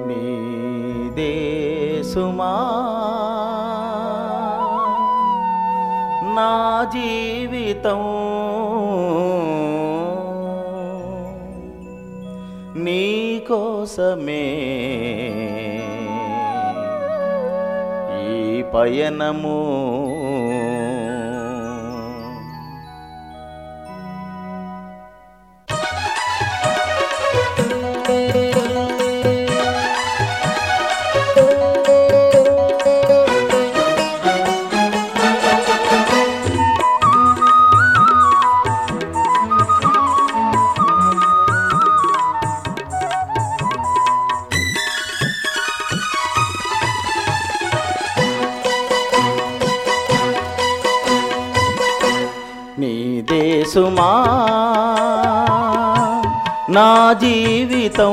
నీదే సుమా నా జీవితం నీ కోసమే ఈ పయనము నీదే సుమా నా జీవితం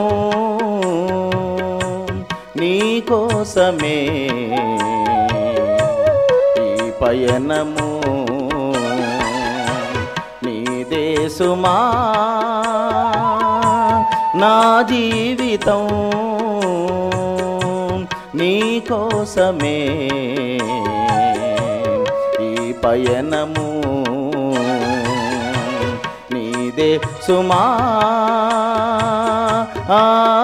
నీ కోసమే ఈ పయనము నీదే సుమా నా జీవితం నీ కోసమే ఈ పయనము నీదే సుమా ఆ.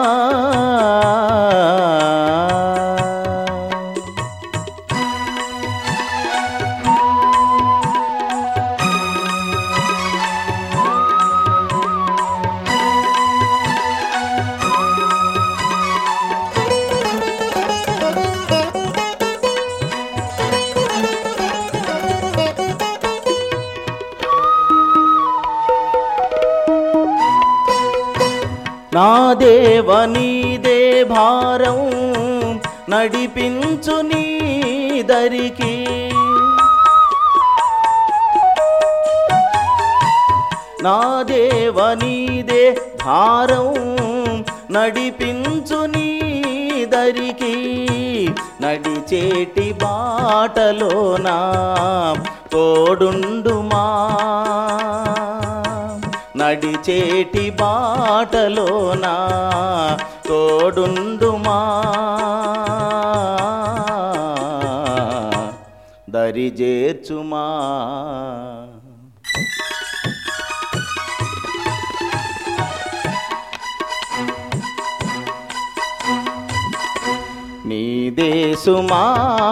నా దేవ నీదే భారం నడిపించు నీ దరికి నా దేవ నీదే భారం నడిపించు నీ దరికి నడిచేటి బాటలోనా తోడుండుమా నడిచేటి బాటలోనా తోడుండుమా దరి చేర్చుమా నీదే సుమా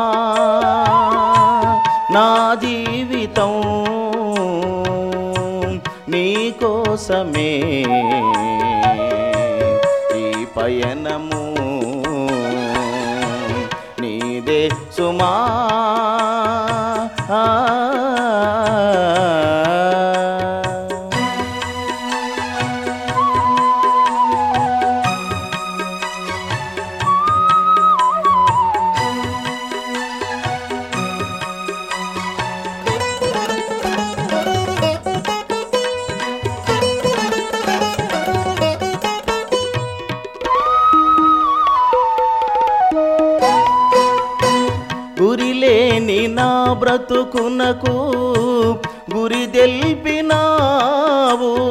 నా జీవితం నీ కోసమే ఈ పయనము నీదే సుమా గురిలేని నా బ్రతుకునకు గురి తెల్పినావు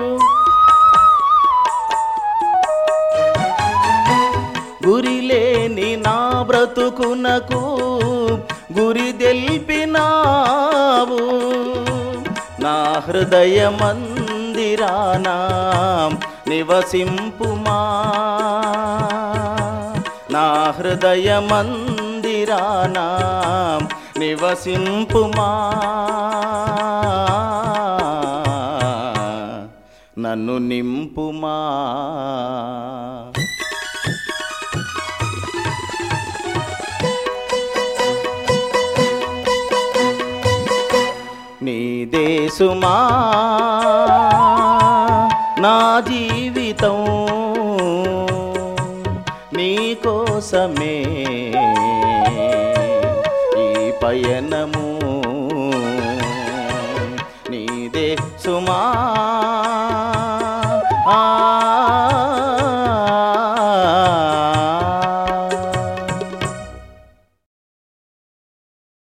గురిలేని నా బ్రతుకునకు గురి తెల్పినావు నా హృదయ మందిరానా నివసింపుమా నా హృదయ మందిరానా నివసింపుమా నన్ను నింపుమా నీదే సుమా నా జీవితం నీ కోసమే ఈ పయనము నీదే సుమా